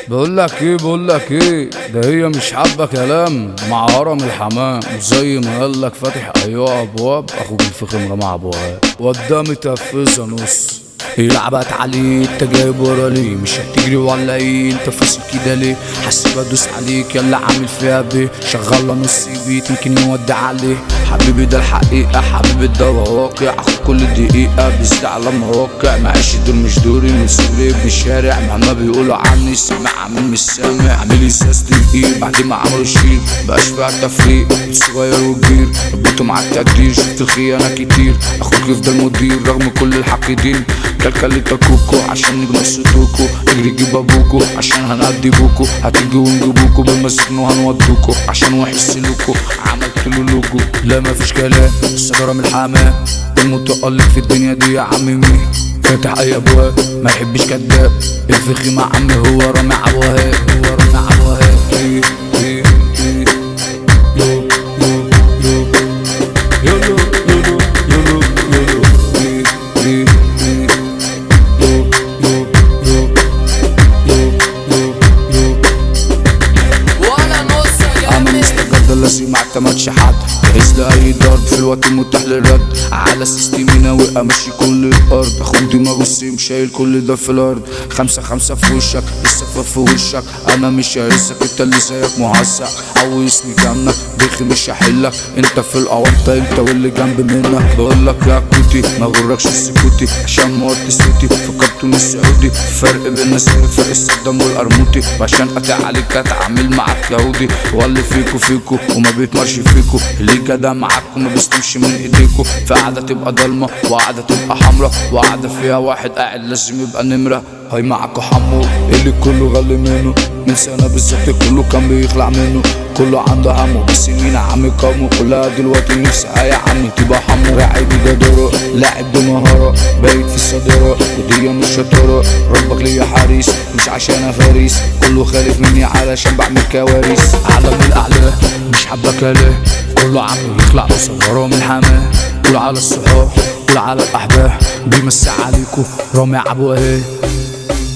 بقول لك ايه بقول لك ايه ده هي مش حابه كلام مع هرم الحمام زي ما قال لك فاتح ايوه ابواب اخوك الفخم رمى ابواب قدامي تنفذها نص يلعبت عليه انت جايب ورا ليه مش هتجري ولا ايه انت فاصل كده ليه حاسب ادوس عليك يلا عامل فيها بيه شغال نص بيت يمكن يودع عليه حبيبي ده الحقيقة حبيبي ده واقع اخد كل دقيقة بيزيد على مواقع معيش دول مش دوري من صغري ابن الشارع مهما بيقولوا عني سامع عامل مش سامع عامل ازاز تقيل بعد ما عملوا شيل بقاش فيها تفريق صغير وكبير ربيته مع التقدير شفت الخيانة كتير اخوك يفضل مدير رغم كل الحاقدين كلكلت كوكو عشان نجمع صوتوكو اجري جيب ابوكو عشان هنعدي بوكو هتيجي ونجيبوكو بالمسكن وهنودوكو عشان وحش سلوكو عملت له لوجو لا مفيش كلام السجارة من الحمام المتألق في الدنيا دي يا عم مين فاتح اي ابواب ما يحبش كداب الفخي مع عمي هو رامي عوهاب هو رامي عوهاب إيه إيه إيه يو يو يو يولو يولو يولو يولو إيه إيه إيه يو يو يو يو يو يو ولا نص يا انا جامد مستجد لازم ما اعتمدش حد جهز لاي ضرب في الوقت المتاح للرد على سيستمي ناوي امشي كل الارض اخد دماغ السيم شايل كل ده في الارض خمسة خمسة في وشك لسه في وشك انا مش هرسك انت اللي زيك مهزأ او اسمي جنك دخي مش هحلك انت في الاونطة انت واللي جنب منك بقول لك يا كوتي ما غركش السكوتي عشان موطي صوتي فكرتوني السعودي فرق بين الناس فرق الصدام والقرموطي وعشان قطع عليك اتعامل معاك يهودي واللي فيكو فيكو وما بيتمرش فيكو اللي جدع معاك وما بيستمش من ايديكو في قعدة تبقى ضلمة وقعدة تبقى حمرا وقعدة فيها واحد قاعد لازم يبقى نمرة هاي معاكو حمو اللي كله غلي منه من سنة بالظبط كله كان بيخلع منه كله عنده همه بس مين عم كامو كلها دلوقتي نفسها يا عم تبقى حمو لاعب جدارة لاعب بمهارة بايت في الصدارة ودي مش شطارة ربك ليا حارس مش عشان أنا فارس كله خالف مني علشان بعمل كوارث عالم الأعلى مش حبك ليه كله عم يخلع بصغره من حماه قول على الصحاب قول على الأحباب بيمسي عليكو رامي عبو ايه